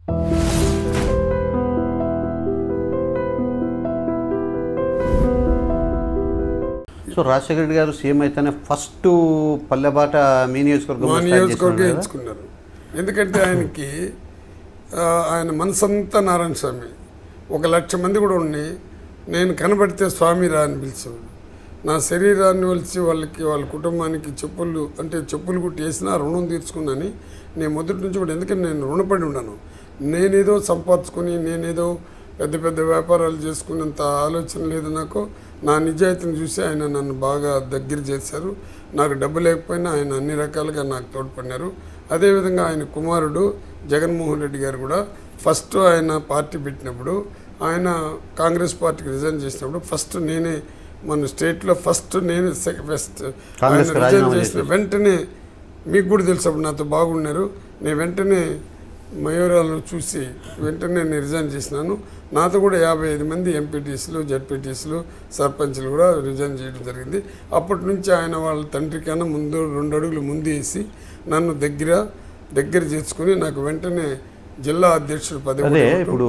So Rajasekhara Reddy గారు CM అయితేనే first పల్లెబాట మీ నియోజకవర్గం మా స్టార్ట్ నియోజకవర్గం చేసినారు కదా? ఎంచుకున్నారు ఎందుకంటే ఆయనకి ఆ, ఆయన మనసంతా నారాయణ స్వామి ఒక లక్ష మంది కూడా ఉండి నేను కనబడితే స్వామి రా అని పిలిచేవాడు నా శరీరాన్ని వలిచి వాళ్ళకి వాళ్ళ కుటుంబానికి చెప్పులు అంటే చెప్పులు కుట్టి వేసినా రుణం తీర్చుకున్నాని నేను మొదటి నుంచి కూడా ఎందుకంటే నేను రుణపడి ఉన్నాను నేనేదో సంపాదించుకొని నేనేదో పెద్ద పెద్ద వ్యాపారాలు చేసుకునేంత ఆలోచన లేదు నాకు నా నిజాయితీని చూసి ఆయన నన్ను బాగా దగ్గర చేశారు నాకు డబ్బు లేకపోయినా ఆయన అన్ని రకాలుగా నాకు తోడ్పడినారు అదేవిధంగా ఆయన కుమారుడు జగన్మోహన్ రెడ్డి గారు కూడా ఫస్ట్ ఆయన పార్టీ పెట్టినప్పుడు ఆయన కాంగ్రెస్ పార్టీకి రిజైన్ చేసినప్పుడు ఫస్ట్ నేనే మన స్టేట్లో ఫస్ట్ నేను ఫస్ట్ ఆయన కాంగ్రెస్కి రిజైన్ రాజీనామా చేసిన వెంటనే మీకు కూడా తెలుసు అప్పుడు నాతో బాగున్నారు నేను వెంటనే మయూరాలను చూసి వెంటనే నేను రిజైన్ చేసినాను నాతో కూడా యాభై ఐదు మంది ఎంపీటీసీలు జడ్పీటీసీలు సర్పంచ్లు కూడా రిజైన్ చేయడం జరిగింది అప్పటి నుంచి ఆయన వాళ్ళ తండ్రి కన్నా ముందు రెండు అడుగులు ముందు వేసి నన్ను దగ్గర దగ్గర చేసుకుని నాకు వెంటనే జిల్లా అధ్యక్షుడు పదవి అదే ఇవ్వటం. ఇప్పుడు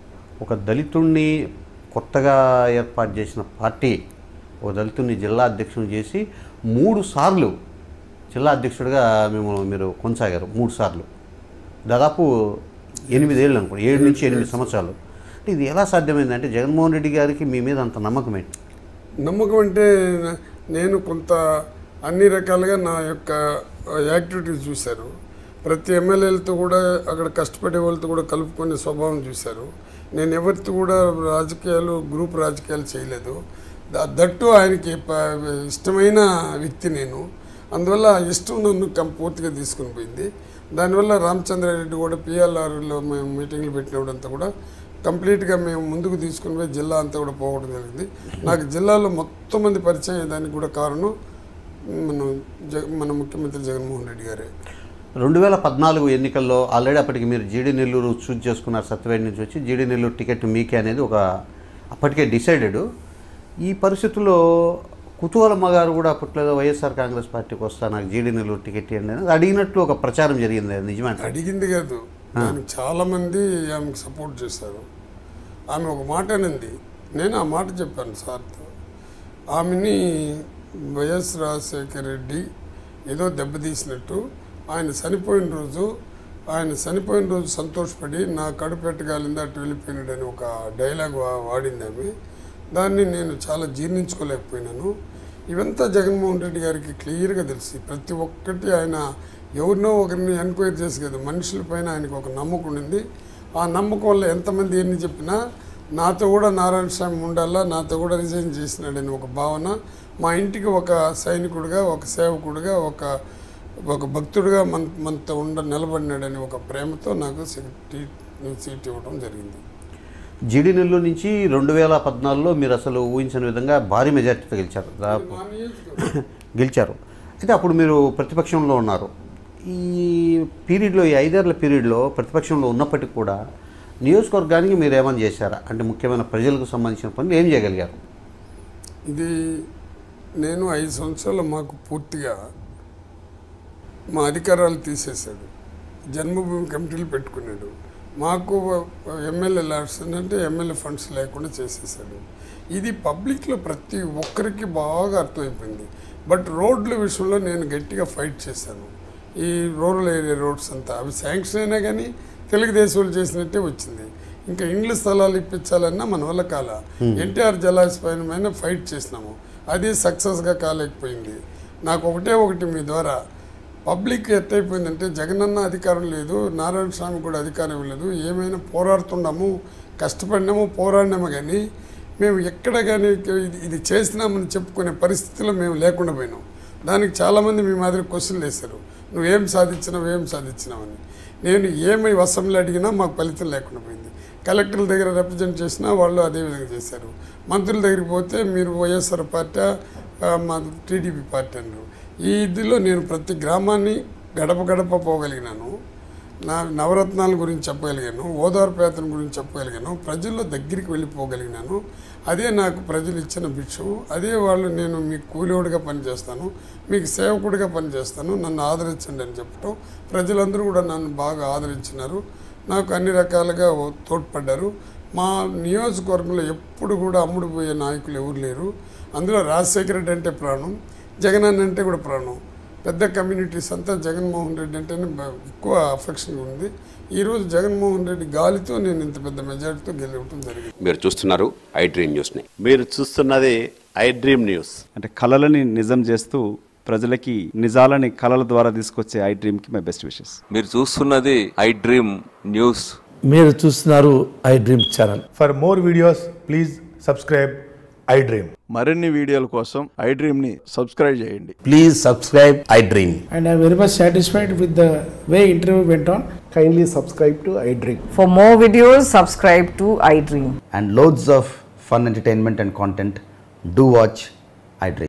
ఒక దళితుణ్ణి కొత్తగా ఏర్పాటు చేసిన పార్టీ ఒక దళితుడిని జిల్లా అధ్యక్షుని చేసి మూడు సార్లు జిల్లా అధ్యక్షుడిగా మేము మీరు కొనసాగారు మూడు సార్లు దాదాపు ఎనిమిదేళ్ళు అనుకోండి ఏడు నుంచి ఎనిమిది సంవత్సరాలు అంటే ఇది ఎలా సాధ్యమైందంటే జగన్మోహన్ రెడ్డి గారికి మీ మీద అంత నమ్మకం ఏంటి నమ్మకం అంటే నేను కొంత అన్ని రకాలుగా నా యొక్క యాక్టివిటీస్ చూశారు ప్రతి ఎమ్మెల్యేలతో కూడా అక్కడ కష్టపడే వాళ్ళతో కూడా కలుపుకునే స్వభావం చూశారు నేను ఎవరితో కూడా రాజకీయాలు గ్రూప్ రాజకీయాలు చేయలేదు ద- దట్టు ఆయనకి ప- ఇష్టమైన వ్యక్తి నేను అందువల్ల ఆ ఇష్టం నన్ను కం- పూర్తిగా తీసుకుని పోయింది దానివల్ల రామచంద్రారెడ్డి కూడా పిఎల్ఆర్లో మేము మీటింగ్లు పెట్టినప్పుడు అంతా కూడా కంప్లీట్గా మేము ముందుకు తీసుకుని పోయి జిల్లా అంతా కూడా పోవడం జరిగింది నాకు జిల్లాలో మొత్తం మంది పరిచయం అయ్యేదానికి కూడా కారణం మన జగ మన ముఖ్యమంత్రి జగన్మోహన్ రెడ్డి గారే రెండు వేల పద్నాలుగు ఎన్నికల్లో ఆల్రెడీ అప్పటికి మీరు జీడీ నెల్లూరు చూజ్ చేసుకున్నారు సత్యవేడి నుంచి వచ్చి జీడీ నెల్లూరు టికెట్ మీకే అనేది ఒక అప్పటికే డిసైడెడ్ ఈ పరిస్థితుల్లో కుతూహలమ్మ గారు కూడా అప్పట్లో ఏదో వైఎస్ఆర్ కాంగ్రెస్ పార్టీకి వస్తా నాకు జీడీ నెల్లూరు టికెట్ ఇవ్వండి అని అడిగినట్లు ఒక ప్రచారం జరిగింది అది నిజమే అడిగింది కాదు దానికి చాలామంది ఆమెకు సపోర్ట్ చేశారు ఆమె ఒక మాట అనింది నేను ఆ మాట చెప్పాను సార్తో ఆమెని వైఎస్ రాజశేఖర రెడ్డి ఏదో దెబ్బతీసినట్టు ఆయన చనిపోయిన రోజు ఆయన చనిపోయిన రోజు సంతోషపడి నా కడుపు పెట్టగాలింది అటు వెళ్ళిపోయినాడని ఒక డైలాగ్ వా- వాడింది ఆమె దాన్ని నేను చాలా జీర్ణించుకోలేకపోయినాను ఇవంతా జగన్మోహన్ రెడ్డి గారికి క్లియర్గా తెలిసి ప్రతి ఒక్కటి ఆయన ఎవరినో ఒకరిని ఎంక్వైరీ చేసి కదా మనుషుల పైన ఆయనకు ఒక నమ్మకం ఉంది ఆ నమ్మకం వల్ల ఎంతమంది ఎన్ని చెప్పినా నాతో కూడా నారాయణ స్వామి ఉండాలా నాతో కూడా రిజైన్ చేసినాడని ఒక భావన మా ఇంటికి ఒక సైనికుడిగా ఒక సేవకుడిగా ఒక ఒక భక్తుడిగా మన మనతో ఉండ నిలబడినాడని ఒక ప్రేమతో నాకు సీట్ సీట్ ఇవ్వడం జరిగింది జీడీ నెల్లూరు నుంచి రెండు వేల పద్నాలుగులో మీరు అసలు ఊహించిన విధంగా భారీ మెజార్టీతో గెలిచారు దాదాపు మా నియోజకవర్గం గెలిచారు అయితే అప్పుడు మీరు ప్రతిపక్షంలో ఉన్నారు ఈ పీరియడ్లో ఈ ఐదేళ్ల పీరియడ్లో ప్రతిపక్షంలో ఉన్నప్పటికీ కూడా నియోజకవర్గానికి మీరు ఏమైనా చేశారా అంటే ముఖ్యమైన ప్రజలకు సంబంధించిన పనులు ఏం చేయగలిగారు ఇది నేను ఐదు సంవత్సరాలు మాకు పూర్తిగా మా అధికారాలు తీసేశాడు జన్మభూమి కమిటీలు పెట్టుకున్నాడు మాకు ఎమ్మెల్యే ల్యాడ్స్ అంటే ఎమ్మెల్యే ఫండ్స్ లేకుండా చేసేసాడు ఇది పబ్లిక్లో ప్రతి ఒక్కరికి బాగా అర్థమైపోయింది బట్ రోడ్ల విషయంలో నేను గట్టిగా ఫైట్ చేశాను ఈ రూరల్ ఏరియా రోడ్స్ అంతా అవి శాంక్షన్ అయినా కానీ తెలుగుదేశం వాళ్ళు చేసినట్టే వచ్చింది ఇంకా ఇండ్ల స్థలాలు ఇప్పించాలన్నా మన వల్ల కాల ఎన్టీఆర్ జలాశయం పైన ఫైట్ చేసినాము అది సక్సెస్గా కాలేకపోయింది నాకు ఒకటే ఒకటి మీ ద్వారా పబ్లిక్ ఎట్టయిపోయిందంటే జగనన్న అధికారం లేదు నారాయణ స్వామి కూడా అధికారం లేదు ఏమైనా పోరాడుతున్నాము కష్టపడినాము పోరాడినాము కానీ మేము ఎక్కడ కానీ ఇది ఇది చేసినామని చెప్పుకునే పరిస్థితిలో మేము లేకుండా పోయినాం దానికి చాలామంది మీ మాదిరి క్వశ్చన్లు వేశారు నువ్వేం సాధించినావు ఏం సాధించినావని నేను ఏమి అసెంబ్లీ అడిగినా మాకు ఫలితం లేకుండా పోయింది కలెక్టర్ల దగ్గర రిప్రజెంట్ చేసినా వాళ్ళు అదే విధంగా చేశారు మంత్రుల దగ్గరికి పోతే మీరు వైఎస్ఆర్ పార్టీ ఆ, మా టీడీపీ పార్టీ అన్నారు ఈ ఇదిలో నేను ప్రతి గ్రామాన్ని గడప గడప పోగలిగినాను నా నవరత్నాల గురించి చెప్పగలిగాను ఓదార్పేతన గురించి చెప్పగలిగాను ప్రజల్లో దగ్గరికి వెళ్ళిపోగలిగినాను అదే నాకు ప్రజలు ఇచ్చిన భిక్షం అదే వాళ్ళు నేను మీకు కూలివాడిగా పనిచేస్తాను మీకు సేవకుడిగా పనిచేస్తాను నన్ను ఆదరించండి అని చెప్పటం ప్రజలందరూ కూడా నన్ను బాగా ఆదరించినారు నాకు అన్ని రకాలుగా ఓ- తోడ్పడ్డారు మా నియోజకవర్గంలో ఎప్పుడు కూడా అమ్ముడు పోయే నాయకులు ఎవరు లేరు అందులో రాజశేఖర రెడ్డి అంటే ప్రాణం జగన్ అన్న అంటే కూడా ప్రాణం పెద్ద కమ్యూనిటీస్ అంతా జగన్మోహన్ రెడ్డి అంటేనే బ- ఎక్కువ అఫెక్షన్ ఉంది ఈరోజు జగన్మోహన్ రెడ్డి గాలితో నేను ఇంత పెద్ద మెజార్టీతో గెలవటం జరిగింది మీరు చూస్తున్నారు ఐ డ్రీమ్ న్యూస్ని మీరు చూస్తున్నది ఐ డ్రీమ్ న్యూస్ అంటే కళలని నిజం చేస్తూ ప్రజలకి నిజాలని కళల ద్వారా తీసుకొచ్చే ఐ డ్రీమ్కి మై బెస్ట్ విషెస్ మీరు చూస్తున్నది ఐ డ్రీమ్ న్యూస్ మీరు చూస్తున్నారు iDream channel For more videos, please subscribe iDream. మరిన్ని వీడియోల కోసం ఐ డ్రీమ్ని సబ్స్క్రైబ్ చేయండి please subscribe iDream and I'm very much satisfied with the way interview went on. Kindly subscribe to iDream. For more videos, subscribe to iDream. and loads of fun entertainment and content, do watch iDream.